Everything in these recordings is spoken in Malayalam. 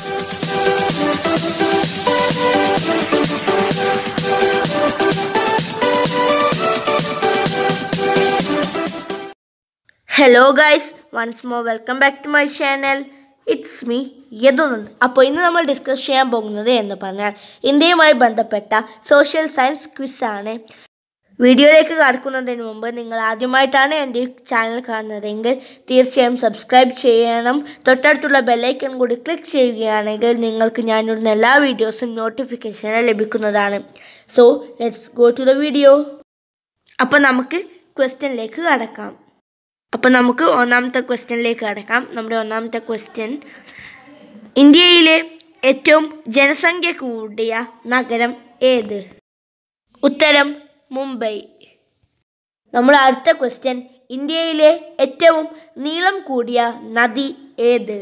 hello guys once more welcome back to my channel it's me Yadunand അപ്പോൾ ഇന്ന് നമ്മൾ ഡിസ്കസ് ചെയ്യാൻ പോകുന്നത് എന്ന് പറഞ്ഞാൽ ഇന്ത്യയുമായി ബന്ധപ്പെട്ട സോഷ്യൽ സയൻസ് ക്വിസാണ് വീഡിയോയിലേക്ക് കടക്കുന്നതിന് മുമ്പ് നിങ്ങൾ ആദ്യമായിട്ടാണ് എൻ്റെ ഈ ചാനൽ കാണുന്നതെങ്കിൽ തീർച്ചയായും സബ്സ്ക്രൈബ് ചെയ്യണം തൊട്ടടുത്തുള്ള ബെല്ലൈക്കൺ കൂടി ക്ലിക്ക് ചെയ്യുകയാണെങ്കിൽ നിങ്ങൾക്ക് ഞാനിടുന്ന എല്ലാ വീഡിയോസും നോട്ടിഫിക്കേഷൻ ലഭിക്കുന്നതാണ് so let's go to the video അപ്പോൾ നമുക്ക് ക്വസ്റ്റ്യനിലേക്ക് കടക്കാം അപ്പോൾ നമുക്ക് ഒന്നാമത്തെ ക്വസ്റ്റ്യനിലേക്ക് കടക്കാം നമ്മുടെ ഒന്നാമത്തെ ക്വസ്റ്റ്യൻ ഇന്ത്യയിലെ ഏറ്റവും ജനസംഖ്യ കൂടിയ നഗരം ഏത് ഉത്തരം മുംബൈ നമ്മൾ അടുത്ത ക്വസ്റ്റ്യൻ ഇന്ത്യയിലെ ഏറ്റവും നീളം കൂടിയ നദി ഏത്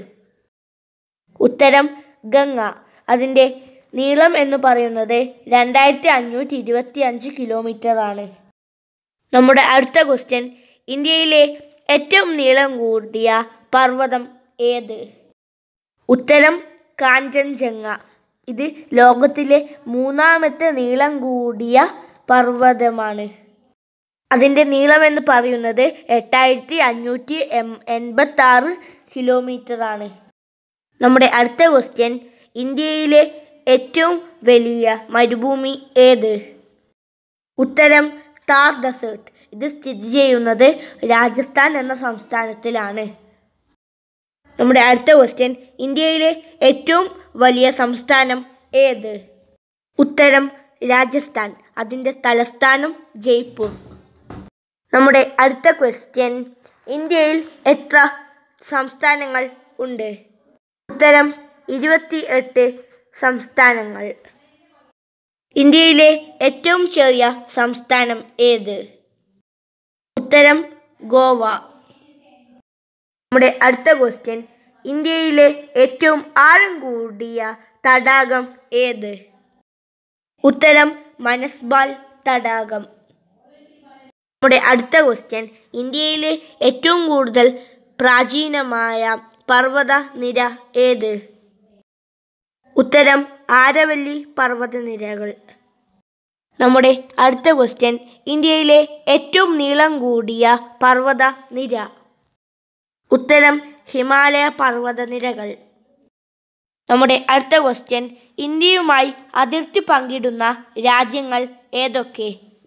ഉത്തരം ഗംഗ അതിൻ്റെ നീളം എന്ന് പറയുന്നത് രണ്ടായിരത്തി അഞ്ഞൂറ്റി ഇരുപത്തി അഞ്ച് കിലോമീറ്റർ ആണ് നമ്മുടെ അടുത്ത ക്വസ്റ്റ്യൻ ഇന്ത്യയിലെ ഏറ്റവും നീളം കൂടിയ പർവ്വതം ഏത് ഉത്തരം കാഞ്ചൻജംഗ ഇത് ലോകത്തിലെ മൂന്നാമത്തെ നീളം കൂടിയ പർവ്വതമാണ് അതിൻ്റെ നീളം എന്ന് പറയുന്നത് എട്ടായിരത്തി അഞ്ഞൂറ്റി എം എൺപത്തി ആറ് കിലോമീറ്റർ ആണ് നമ്മുടെ അടുത്ത ക്വസ്റ്റ്യൻ ഇന്ത്യയിലെ ഏറ്റവും വലിയ മരുഭൂമി ഏത് ഉത്തരം താർ ഡെസേർട്ട് ഇത് സ്ഥിതി ചെയ്യുന്നത് രാജസ്ഥാൻ എന്ന സംസ്ഥാനത്തിലാണ് നമ്മുടെ അടുത്ത ക്വസ്റ്റ്യൻ ഇന്ത്യയിലെ ഏറ്റവും വലിയ സംസ്ഥാനം ഏത് ഉത്തരം രാജസ്ഥാൻ അതിൻ്റെ തലസ്ഥാനം ജയ്പൂർ നമ്മുടെ അടുത്ത ക്വസ്റ്റ്യൻ ഇന്ത്യയിൽ എത്ര സംസ്ഥാനങ്ങൾ ഉണ്ട് ഉത്തരം ഇരുപത്തി എട്ട് സംസ്ഥാനങ്ങൾ ഇന്ത്യയിലെ ഏറ്റവും ചെറിയ സംസ്ഥാനം ഏത് ഉത്തരം ഗോവ നമ്മുടെ അടുത്ത ക്വസ്റ്റ്യൻ ഇന്ത്യയിലെ ഏറ്റവും ആഴം കൂടിയ തടാകം ഏത് ഉത്തരം മനസ്ബാൽ തടാകം നമ്മുടെ അടുത്ത ക്വസ്റ്റ്യൻ ഇന്ത്യയിലെ ഏറ്റവും കൂടുതൽ പ്രാചീനമായ പർവ്വത നിര ഏത് ഉത്തരം ആരവല്ലി പർവ്വതനിരകൾ നമ്മുടെ അടുത്ത ക്വസ്റ്റ്യൻ ഇന്ത്യയിലെ ഏറ്റവും നീളം കൂടിയ പർവ്വത നിര ഉത്തരം ഹിമാലയ പർവ്വതനിരകൾ നമ്മുടെ അടുത്ത ക്വസ്റ്റ്യൻ ഇന്ത്യയുമായി അതിർത്തി പങ്കിടുന്ന രാജ്യങ്ങൾ ഏതൊക്കെ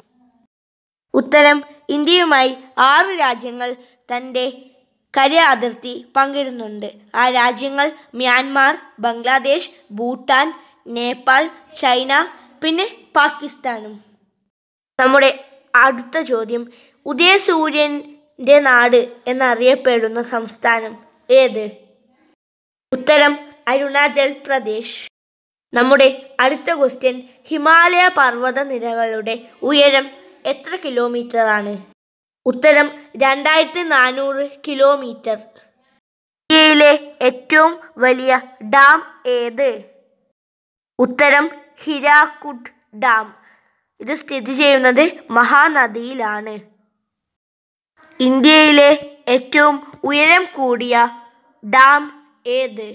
ഉത്തരം ഇന്ത്യയുമായി ആറ് രാജ്യങ്ങൾ തൻ്റെ കര അതിർത്തി പങ്കിടുന്നുണ്ട് ആ രാജ്യങ്ങൾ മ്യാൻമാർ ബംഗ്ലാദേശ് ഭൂട്ടാൻ നേപ്പാൾ ചൈന പിന്നെ പാകിസ്ഥാനും നമ്മുടെ അടുത്ത ചോദ്യം ഉദയസൂര്യൻ്റെ നാട് എന്നറിയപ്പെടുന്ന സംസ്ഥാനം ഏത് ഉത്തരം അരുണാചൽ പ്രദേശ് നമ്മുടെ അടുത്ത ക്വസ്റ്റ്യൻ ഹിമാലയ പർവ്വത നിരകളുടെ ഉയരം എത്ര കിലോമീറ്റർ ആണ് ഉത്തരം രണ്ടായിരത്തി നാനൂറ് കിലോമീറ്റർ ഇന്ത്യയിലെ ഏറ്റവും വലിയ ഡാം ഏത് ഉത്തരം ഹിരാക്കുഡ് ഡാം ഇത് സ്ഥിതി ചെയ്യുന്നത് മഹാനദിയിലാണ് ഇന്ത്യയിലെ ഏറ്റവും ഉയരം കൂടിയ ഡാം ഏത്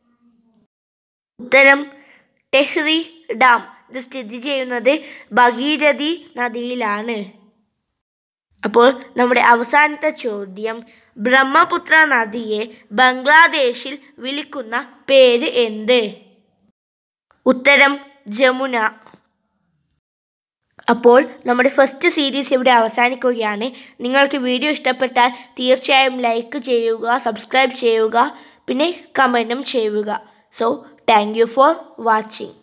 ഉത്തരം ടെഹ്രി ഡാം ഇത് സ്ഥിതി ചെയ്യുന്നത് ഭഗീരഥി നദിയിലാണ് അപ്പോൾ നമ്മുടെ അവസാനത്തെ ചോദ്യം ബ്രഹ്മപുത്ര നദിയെ ബംഗ്ലാദേശിൽ വിളിക്കുന്ന പേര് എന്ത് ഉത്തരം ജമുന അപ്പോൾ നമ്മുടെ ഫസ്റ്റ് സീരീസ് ഇവിടെ അവസാനിക്കുകയാണ് നിങ്ങൾക്ക് വീഡിയോ ഇഷ്ടപ്പെട്ടാൽ തീർച്ചയായും ലൈക്ക് ചെയ്യുക സബ്സ്ക്രൈബ് ചെയ്യുക പിന്നെ കമൻറ്റും ചെയ്യുക so thank you for watching